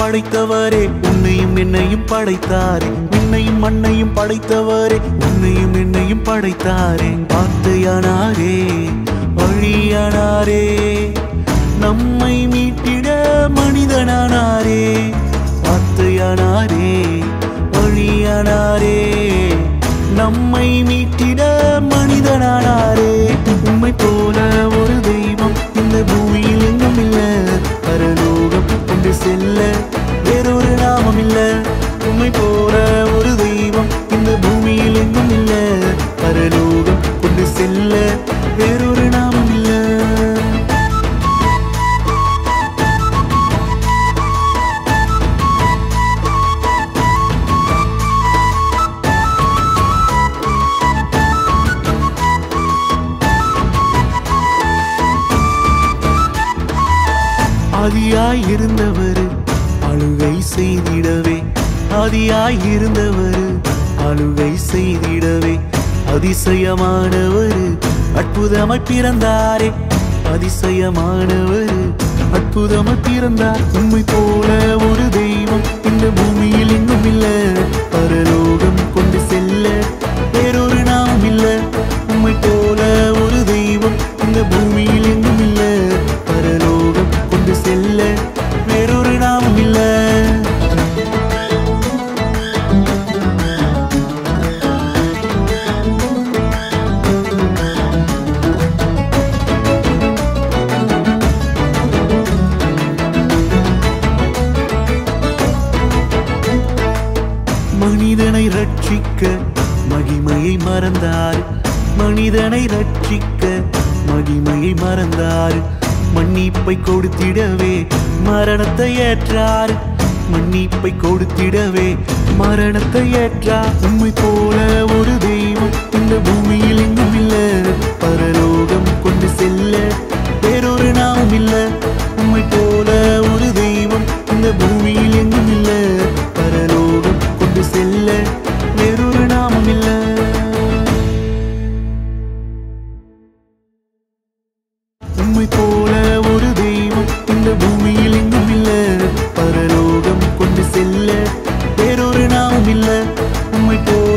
படைத்தவரே உன்னையும் என்னையும் படைத்தாரே உன்னையும் மண்ணையும் படைத்தவரே உன்னையும் என்னையும் படைத்தாரே வார்த்தையானாரே வழியானாரே நம்மை மீட்டிட மனிதனானாரே வார்த்தையானாரே வழியானாரே நம்மை மீட்டிட மனிதனானாரே உம்மை போல ஒரு தெய்வம் இந்த பூமியில் எங்கும் இல்ல பரலோகம் கொண்டு செல்ல வேறொரு நாமம் இல்ல உம்மை போல ஒரு தெய்வம் இந்த பூமியில் எங்கும் இல்ல பரலோகம் கொண்டு செல்ல வேறொரு நாமம் இல்ல ஆதியாய் இருந்தவர் அழுகை செய்திடவே ஆதியாய் இருந்தவர் அழுகை செய்திடவே அதிசயமானவர் அற்புதமாய் பிறந்தாரே அதிசயமானவர் அற்புதமாய் பிறந்தார் உண்மை போல ஒரு தெய்வம் இந்த பூமியில் எங்கும் இல்ல பரலோகம் கொண்டு செல்ல வேறொரு நாம் இல்ல உண்மை போல ஒரு தெய்வம் இந்த பூமியில் எங்கும் இல்ல பரலோகம் கொண்டு செல்ல வேறொரு நாமம் இல்ல மனிதனை ரட்சிக்க மகிமையை மறந்தார் மனிதனை ரட்சிக்க மகிமையை மறந்தார் மன்னிப்பை கொடுத்திடவே மரணத்தை ஏற்றார் மன்னிப்பை கொடுத்திடவே மரணத்தை ஏற்றார் உண்மை போல ஒரு தெய்வம் இந்த பூமியில் எங்கும் இல்ல பரலோகம் கொண்டு செல்ல வேறொரு நாமம் இல்ல உண்மை போல ஒரு தெய்வம் இந்த பூமியில் எங்கும் இல்ல பரலோகம் கொண்டு செல்ல வேறொரு நாமம் இல்ல உம்மை போல ஒரு தெய்வம் இந்த பூமியில் எங்கும் இல்ல பரலோகம் கொண்டு செல்ல வேறொரு நாமம் இல்ல உம்மை போல